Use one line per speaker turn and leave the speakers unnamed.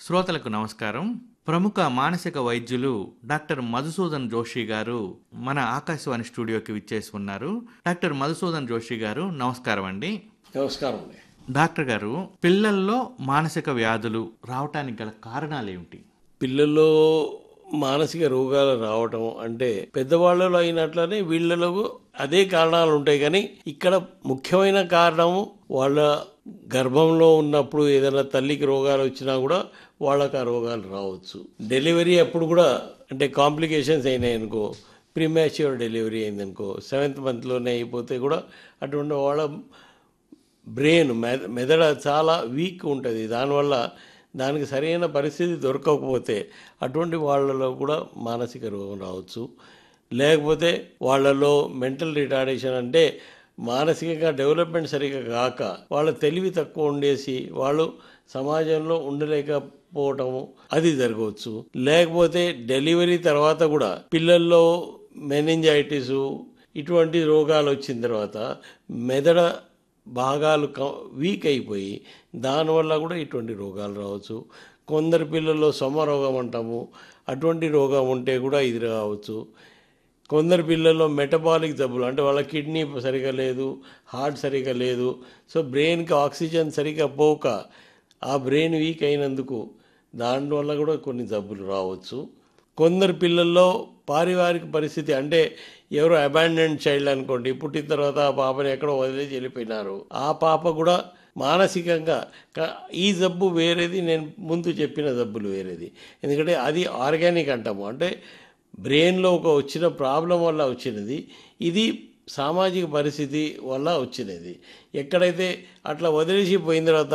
శ్రోతలకు నమస్కారం ప్రముఖ మానసిక వైద్యులు డాక్టర్ మధుసూదన్ జోషి గారు మన ఆకాశవాణి స్టూడియోకి విచ్చేసి ఉన్నారు డాక్టర్ మధుసూదన్ జోషి గారు నమస్కారం అండి
నమస్కారం అండి
డాక్టర్ గారు పిల్లల్లో మానసిక వ్యాధులు రావటానికి గల కారణాలు ఏమిటి
పిల్లల్లో మానసిక రోగాలు రావటం అంటే పెద్దవాళ్ళలో అయినట్లనే వీళ్ళలో అదే కారణాలు ఉంటాయి కానీ ఇక్కడ ముఖ్యమైన కారణము వాళ్ళ గర్భంలో ఉన్నప్పుడు ఏదైనా తల్లికి రోగాలు వచ్చినా కూడా వాళ్ళకి ఆ రోగాలు రావచ్చు డెలివరీ అప్పుడు కూడా అంటే కాంప్లికేషన్స్ అయినాయి అనుకో ప్రీమాచ్యూర్ డెలివరీ అయిందనుకో సెవెంత్ మంత్లోనే అయిపోతే కూడా అటువంటి వాళ్ళ బ్రెయిన్ మెద మెదడ చాలా వీక్ ఉంటుంది దానివల్ల దానికి సరైన పరిస్థితి దొరకకపోతే అటువంటి వాళ్ళలో కూడా మానసిక రోగం రావచ్చు లేకపోతే వాళ్ళలో మెంటల్ రిటార్డేషన్ అంటే మానసికంగా డెవలప్మెంట్ సరిగా కాక వాళ్ళ తెలివి తక్కువ ఉండేసి వాళ్ళు సమాజంలో ఉండలేకపోవటము అది జరగవచ్చు లేకపోతే డెలివరీ తర్వాత కూడా పిల్లల్లో మెనింజైటిస్ ఇటువంటి రోగాలు వచ్చిన తర్వాత మెదడ భాగాలు వీక్ అయిపోయి దానివల్ల కూడా ఇటువంటి రోగాలు రావచ్చు కొందరు పిల్లల్లో సొమ్మ రోగం అంటాము అటువంటి రోగం ఉంటే కూడా ఇది రావచ్చు కొందరు పిల్లల్లో మెటబాలిక్ జబ్బులు అంటే వాళ్ళ కిడ్నీ సరిగా లేదు హార్ట్ సరిగా లేదు సో బ్రెయిన్కి ఆక్సిజన్ సరిగా పోక ఆ బ్రెయిన్ వీక్ అయినందుకు దానివల్ల కూడా కొన్ని జబ్బులు రావచ్చు కొందరు పిల్లల్లో పారివారిక పరిస్థితి అంటే ఎవరో అబాండెంట్ చైల్డ్ అనుకోండి పుట్టిన తర్వాత ఆ పాపని ఎక్కడో వదిలేసి వెళ్ళిపోయినారు ఆ పాప కూడా మానసికంగా ఈ జబ్బు వేరేది నేను ముందు చెప్పిన జబ్బులు వేరేది ఎందుకంటే అది ఆర్గానిక్ అంటాము అంటే బ్రెయిన్లో ఒక వచ్చిన ప్రాబ్లం వల్ల వచ్చినది ఇది సామాజిక పరిస్థితి వల్ల వచ్చినది ఎక్కడైతే అట్లా వదిలేసి పోయిన తర్వాత